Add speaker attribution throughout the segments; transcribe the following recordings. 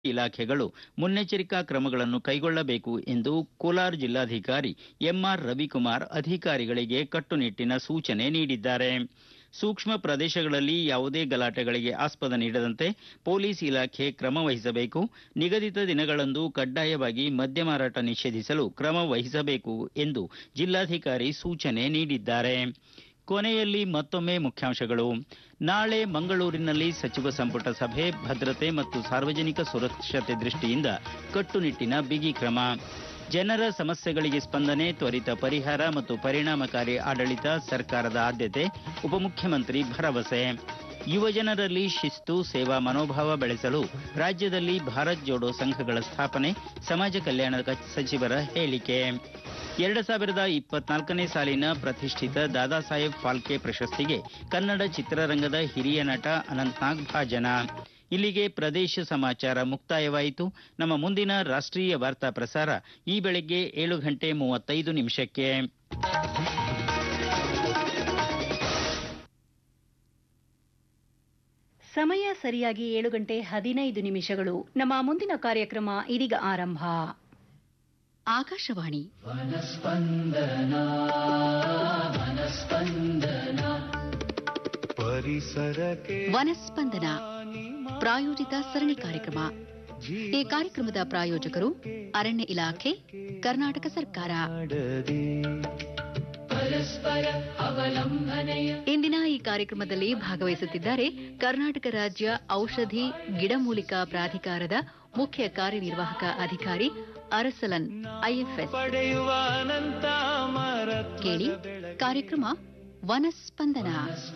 Speaker 1: ಇಲಾಖೆಗಳು ಮುನ್ನೆಚ್ಚರಿಕಾ ಕ್ರಮಗಳನ್ನು ಕೈಗೊಳ್ಳಬೇಕು ಎಂದು ಕೋಲಾರ ಜಿಲ್ಲಾಧಿಕಾರಿ ಎಂಆರ್ ರವಿಕುಮಾರ್ ಅಧಿಕಾರಿಗಳಿಗೆ ಕಟ್ಟುನಿಟ್ಟಿನ ಸೂಚನೆ ನೀಡಿದ್ದಾರೆ ಸೂಕ್ಷ್ಮ ಪ್ರದೇಶಗಳಲ್ಲಿ ಯಾವುದೇ ಗಲಾಟೆಗಳಿಗೆ ಆಸ್ಪದ ನೀಡದಂತೆ ಪೊಲೀಸ್ ಇಲಾಖೆ ಕ್ರಮ ವಹಿಸಬೇಕು ನಿಗದಿತ ದಿನಗಳಂದು ಕಡ್ಡಾಯವಾಗಿ ಮದ್ಯ ಮಾರಾಟ ನಿಷೇಧಿಸಲು ಕ್ರಮ ವಹಿಸಬೇಕು ಎಂದು ಜಿಲ್ಲಾಧಿಕಾರಿ ಸೂಚನೆ ನೀಡಿದ್ದಾರೆ ಕೊನೆಯಲ್ಲಿ ಮತ್ತೊಮ್ಮೆ ಮುಖ್ಯಾಂಶಗಳು ನಾಳೆ ಮಂಗಳೂರಿನಲ್ಲಿ ಸಚಿವ ಸಂಪುಟ ಸಭೆ ಭದ್ರತೆ ಮತ್ತು ಸಾರ್ವಜನಿಕ ಸುರಕ್ಷತೆ ದೃಷ್ಟಿಯಿಂದ ಕಟ್ಟುನಿಟ್ಟಿನ ಬಿಗಿ ಕ್ರಮ ಜನರ ಸಮಸ್ಯೆಗಳಿಗೆ ಸ್ಪಂದನೆ ತ್ವರಿತ ಪರಿಹಾರ ಮತ್ತು ಪರಿಣಾಮಕಾರಿ ಆಡಳಿತ ಸರ್ಕಾರದ ಆದ್ಯತೆ ಉಪಮುಖ್ಯಮಂತ್ರಿ ಭರವಸೆ ಯುವಜನರಲ್ಲಿ ಶಿಸ್ತು ಸೇವಾ ಮನೋಭಾವ ಬೆಳೆಸಲು ರಾಜ್ಯದಲ್ಲಿ ಭಾರತ್ ಜೋಡೋ ಸಂಘಗಳ ಸ್ಥಾಪನೆ ಸಮಾಜ ಕಲ್ಯಾಣ ಕ- ಸಚಿವರ ಹೇಳಿಕೆ ಎರಡು ಸಾವಿರದ ಇಪ್ಪತ್ನಾಲ್ಕನೇ ಸಾಲಿನ ಪ್ರತಿಷ್ಠಿತ ದಾದಾ ಸಾಹೇಬ್ ಫಾಲ್ಕೆ ಪ್ರಶಸ್ತಿಗೆ ಕನ್ನಡ ಚಿತ್ರರಂಗದ ಹಿರಿಯ ನಟ ಅನಂತ್ನಾಗ್ ಭಾಜನ ಇಲ್ಲಿಗೆ ಪ್ರದೇಶ ಸಮಾಚಾರ ಮುಕ್ತಾಯವಾಯಿತು ನಮ್ಮ ಮುಂದಿನ ರಾಷ್ಟ್ರೀಯ ವಾರ್ತಾ ಪ್ರಸಾರ ಈ ಬೆಳಗ್ಗೆ ಏಳು ಗಂಟೆ ಮೂವತ್ತೈದು ನಿಮಿಷಕ್ಕೆ
Speaker 2: ಸಮಯ ಸರಿಯಾಗಿ ಏಳು ಗಂಟೆ ಹದಿನೈದು ನಿಮಿಷಗಳು ನಮ್ಮ ಮುಂದಿನ ಕಾರ್ಯಕ್ರಮ ಇದೀಗ ಆರಂಭ
Speaker 3: ಆಕಾಶವಾಣಿ
Speaker 4: ಪರಿಸರಕ್ಕೆ
Speaker 3: ವನಸ್ಪಂದನ ಪ್ರಾಯೋಜಿತ ಸರಣಿ ಕಾರ್ಯಕ್ರಮ ಈ ಕಾರ್ಯಕ್ರಮದ ಪ್ರಾಯೋಜಕರು ಅರಣ್ಯ ಇಲಾಖೆ ಕರ್ನಾಟಕ ಸರ್ಕಾರ
Speaker 4: ಮಾಡದೆ
Speaker 3: ಇಂದಿನ ಈ ಕಾರ್ಯಕ್ರಮದಲ್ಲಿ ಭಾಗವಹಿಸುತ್ತಿದ್ದಾರೆ ಕರ್ನಾಟಕ ರಾಜ್ಯ ಔಷಧಿ ಗಿಡಮೂಲಿಕಾ ಪ್ರಾಧಿಕಾರದ ಮುಖ್ಯ ಕಾರ್ಯನಿರ್ವಾಹಕ ಅಧಿಕಾರಿ ಅರಸಲನ್ ಐಎಫ್ಎಸ್
Speaker 4: ಪಡೆಯುವ ಅನಂತ ಮರತ್ವದ
Speaker 3: ಕೇಳಿ ಕಾರ್ಯಕ್ರಮ ವನಸ್ಪಂದನ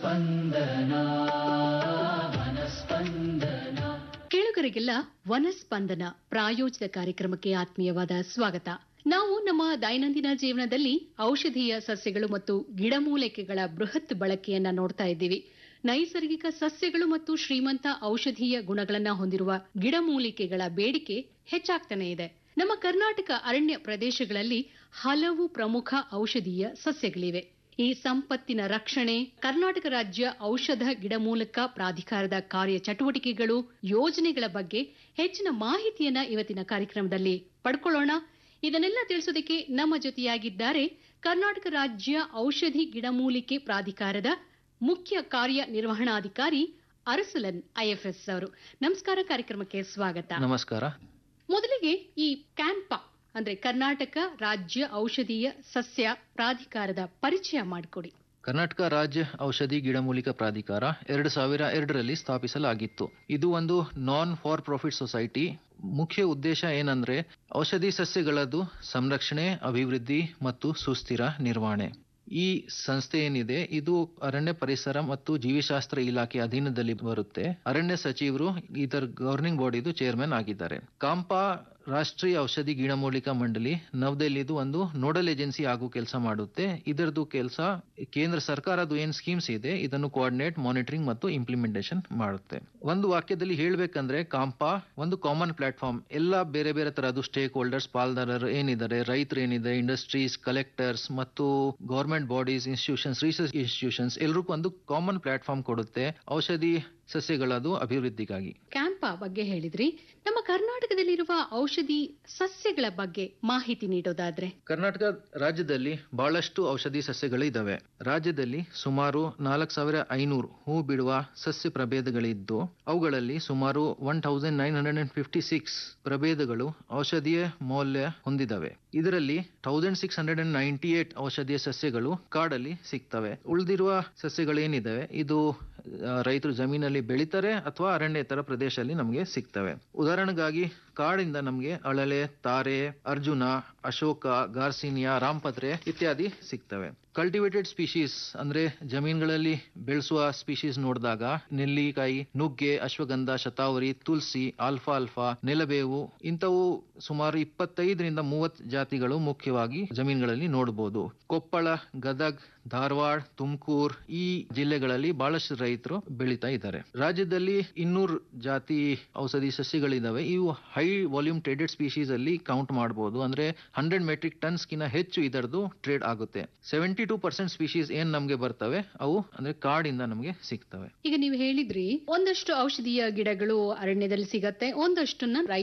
Speaker 3: ಕೇಳುಗರಿಗೆಲ್ಲ ವನಸ್ಪಂದನ ಪ್ರಾಯೋಜಿತ ಕಾರ್ಯಕ್ರಮಕ್ಕೆ ಆತ್ಮೀಯವಾದ ಸ್ವಾಗತ ನಾವು ನಮ್ಮ ದೈನಂದಿನ ಜೀವನದಲ್ಲಿ ಔಷಧೀಯ ಸಸ್ಯಗಳು ಮತ್ತು ಗಿಡಮೂಲಿಕೆಗಳ ಬೃಹತ್ ಬಳಕೆಯನ್ನ ನೋಡ್ತಾ ಇದ್ದೀವಿ ನೈಸರ್ಗಿಕ ಸಸ್ಯಗಳು ಮತ್ತು ಶ್ರೀಮಂತ ಔಷಧೀಯ ಗುಣಗಳನ್ನ ಹೊಂದಿರುವ ಗಿಡಮೂಲಿಕೆಗಳ ಬೇಡಿಕೆ ಹೆಚ್ಚಾಗ್ತಾನೆ ಇದೆ ನಮ್ಮ ಕರ್ನಾಟಕ ಅರಣ್ಯ ಪ್ರದೇಶಗಳಲ್ಲಿ ಹಲವು ಪ್ರಮುಖ ಔಷಧೀಯ ಸಸ್ಯಗಳಿವೆ ಈ ಸಂಪತ್ತಿನ ರಕ್ಷಣೆ ಕರ್ನಾಟಕ ರಾಜ್ಯ ಔಷಧ ಗಿಡಮೂಲಕ ಪ್ರಾಧಿಕಾರದ ಕಾರ್ಯ ಚಟುವಟಿಕೆಗಳು ಯೋಜನೆಗಳ ಬಗ್ಗೆ ಹೆಚ್ಚಿನ ಮಾಹಿತಿಯನ್ನ ಇವತ್ತಿನ ಕಾರ್ಯಕ್ರಮದಲ್ಲಿ ಪಡ್ಕೊಳ್ಳೋಣ ಇದನ್ನೆಲ್ಲ ತಿಳಿಸೋದಕ್ಕೆ ನಮ್ಮ ಜೊತೆಯಾಗಿದ್ದಾರೆ ಕರ್ನಾಟಕ ರಾಜ್ಯ ಔಷಧಿ ಗಿಡಮೂಲಿಕೆ ಪ್ರಾಧಿಕಾರದ ಮುಖ್ಯ ಕಾರ್ಯನಿರ್ವಹಣಾಧಿಕಾರಿ ಅರಸಲನ್ ಐಎಫ್ಎಸ್ ಅವರು ನಮಸ್ಕಾರ ಕಾರ್ಯಕ್ರಮಕ್ಕೆ ಸ್ವಾಗತ
Speaker 5: ನಮಸ್ಕಾರ
Speaker 3: ಮೊದಲಿಗೆ ಈ ಕ್ಯಾಂಪಾ ಅಂದ್ರೆ ಕರ್ನಾಟಕ ರಾಜ್ಯ ಔಷಧೀಯ ಸಸ್ಯ ಪ್ರಾಧಿಕಾರದ ಪರಿಚಯ ಮಾಡಿಕೊಡಿ
Speaker 5: ಕರ್ನಾಟಕ ರಾಜ್ಯ ಔಷಧಿ ಗಿಡಮೂಲಿಕ ಪ್ರಾಧಿಕಾರ ಎರಡು ಸಾವಿರ ಎರಡರಲ್ಲಿ ಸ್ಥಾಪಿಸಲಾಗಿತ್ತು ಇದು ಒಂದು ನಾನ್ ಫಾರ್ ಪ್ರಾಫಿಟ್ ಸೊಸೈಟಿ ಮುಖ್ಯ ಉದ್ದೇಶ ಏನಂದ್ರೆ ಔಷಧಿ ಸಸ್ಯಗಳದ್ದು ಸಂರಕ್ಷಣೆ ಅಭಿವೃದ್ಧಿ ಮತ್ತು ಸುಸ್ಥಿರ ನಿರ್ವಹಣೆ ಈ ಸಂಸ್ಥೆ ಏನಿದೆ ಇದು ಅರಣ್ಯ ಪರಿಸರ ಮತ್ತು ಜೀವಿಶಾಸ್ತ್ರ ಇಲಾಖೆ ಅಧೀನದಲ್ಲಿ ಬರುತ್ತೆ ಅರಣ್ಯ ಸಚಿವರು ಇದರ ಗವರ್ನಿಂಗ್ ಬಾಡಿದು ಚೇರ್ಮನ್ ಆಗಿದ್ದಾರೆ ಕಾಂಪಾ ರಾಷ್ಟ್ರೀಯ ಔಷಧಿ ಗಿಡಮೂಲಿಕಾ ಮಂಡಳಿ ನವದೆಹಲಿದು ಒಂದು ನೋಡಲ್ ಏಜೆನ್ಸಿ ಆಗೋ ಕೆಲಸ ಮಾಡುತ್ತೆ ಇದರದ್ದು ಕೆಲಸ ಕೇಂದ್ರ ಸರ್ಕಾರದ್ದು ಏನ್ ಸ್ಕೀಮ್ಸ್ ಇದೆ ಇದನ್ನು ಕೋಆರ್ಡಿನೇಟ್ ಮಾನಿಟರಿಂಗ್ ಮತ್ತು ಇಂಪ್ಲಿಮೆಂಟೇಷನ್ ಮಾಡುತ್ತೆ ಒಂದು ವಾಕ್ಯದಲ್ಲಿ ಹೇಳ್ಬೇಕಂದ್ರೆ ಕಾಂಪಾ ಒಂದು ಕಾಮನ್ ಪ್ಲಾಟ್ಫಾರ್ಮ್ ಎಲ್ಲ ಬೇರೆ ಬೇರೆ ತರಹದ್ದು ಸ್ಟೇಕ್ ಹೋಲ್ಡರ್ಸ್ ಪಾಲ್ದಾರರು ಏನಿದ್ದಾರೆ ರೈತರು ಏನಿದೆ ಇಂಡಸ್ಟ್ರೀಸ್ ಕಲೆಕ್ಟರ್ಸ್ ಮತ್ತು government bodies institutions research institutions ಎಲ್ರಿಗೂ ಒಂದು ಕಾಮನ್ ಪ್ಲಾಟ್ಫಾರ್ಮ್ ಕೊಡುತ್ತೆ ಔಷಧಿ ಸಸ್ಯಗಳದು ಅಭಿವೃದ್ಧಿಗಾಗಿ
Speaker 3: ಕ್ಯಾಂಪಾ ಬಗ್ಗೆ ಹೇಳಿದ್ರಿ ನಮ್ಮ ಕರ್ನಾಟಕದಲ್ಲಿರುವ ಔಷಧಿ ಸಸ್ಯಗಳ ಬಗ್ಗೆ ಮಾಹಿತಿ ನೀಡೋದಾದ್ರೆ
Speaker 5: ಕರ್ನಾಟಕ ರಾಜ್ಯದಲ್ಲಿ ಬಹಳಷ್ಟು ಔಷಧಿ ಸಸ್ಯಗಳು ಇದಾವೆ ರಾಜ್ಯದಲ್ಲಿ ಸುಮಾರು ನಾಲ್ಕು ಸಾವಿರ ಐನೂರು ಹೂ ಬಿಡುವ ಸಸ್ಯ ಪ್ರಭೇದಗಳಿದ್ದು ಅವುಗಳಲ್ಲಿ ಸುಮಾರು one thousand nine hundred and fifty six ಪ್ರಭೇದಗಳು ಔಷಧೀಯ ಮೌಲ್ಯ ಹೊಂದಿದವೆ ಇದರಲ್ಲಿ thousand six hundred and ninety eight ಔಷಧೀಯ ಸಸ್ಯಗಳು ಕಾಡಲ್ಲಿ ಸಿಗ್ತವೆ ಉಳಿದಿರುವ ಸಸ್ಯಗಳು ಏನಿದಾವೆ ಇದು ಆ, ರೈತರು ಜಮೀನಲ್ಲಿ ಬೆಳಿತಾರೆ ಅಥವಾ ಅರಣ್ಯೇತರ ಪ್ರದೇಶದಲ್ಲಿ ನಮಗೆ ಸಿಗ್ತವೆ ಉದಾಹರಣೆಗಾಗಿ ಕಾಡಿಂದ ನಮಗೆ ಅಳಲೆ ತಾರೆ ಅರ್ಜುನ ಅಶೋಕ ಗಾರ್ಸಿನಿಯಾ ರಾಂಪತ್ರೆ ಇತ್ಯಾದಿ ಸಿಗ್ತವೆ ಕಲ್ಟಿವೇಟೆಡ್ ಸ್ಪೀಶೀಸ್ ಅಂದ್ರೆ ಜಮೀನುಗಳಲ್ಲಿ ಬೆಳೆಸುವ ಸ್ಪೀಶೀಸ್ ನೋಡಿದಾಗ ನೆಲ್ಲಿಕಾಯಿ ನುಗ್ಗೆ ಅಶ್ವಗಂಧ ಶತಾವರಿ ತುಳಸಿ ಆಲ್ಫಾ ಆಲ್ಫಾ ನೆಲಬೇವು ಇಂಥವು ಸುಮಾರು ಇಪ್ಪತ್ತೈದರಿಂದ ಮೂವತ್ತು ಜಾತಿಗಳು ಮುಖ್ಯವಾಗಿ ಜಮೀನುಗಳಲ್ಲಿ ನೋಡಬಹುದು ಕೊಪ್ಪಳ ಗದಗ್ ಧಾರವಾಡ ತುಮಕೂರು ಈ ಜಿಲ್ಲೆಗಳಲ್ಲಿ ಬಹಳಷ್ಟು ರೈತರು ಬೆಳೀತಾ ಇದ್ದಾರೆ ರಾಜ್ಯದಲ್ಲಿ ಇನ್ನೂರು ಜಾತಿ ಔಷಧಿ ಸಸ್ಯಗಳಿದಾವೆ ಇವು ಹೈ ವಾಲ್ಯೂಮ್ ಟ್ರೇಡೆಡ್ ಸ್ಪೀಶೀಸ್ ಅಲ್ಲಿ ಕೌಂಟ್ ಮಾಡಬಹುದು ಅಂದ್ರೆ ಹಂಡ್ರೆಡ್ ಮೆಟ್ರಿಕ್ ಟನ್ಸ್ ಕಿನ್ನ ಹೆಚ್ಚು ಇದರದು ಟ್ರೇಡ್ ಆಗುತ್ತೆ ಸೆವೆಂಟಿ ಟೂ ಪರ್ಸೆಂಟ್ ಸ್ಪೀಶೀಸ್ ಏನ್ ನಮಗೆ ಬರ್ತವೆ ಅವು ಅಂದ್ರೆ ಕಾಡಿಂದ ನಮಗೆ ಸಿಗ್ತವೆ
Speaker 3: ಈಗ ನೀವು ಹೇಳಿದ್ರಿ ಒಂದಷ್ಟು ಔಷಧೀಯ ಗಿಡಗಳು ಅರಣ್ಯದಲ್ಲಿ ಸಿಗತ್ತೆ ಒಂದಷ್ಟನ್ನ ರೈತ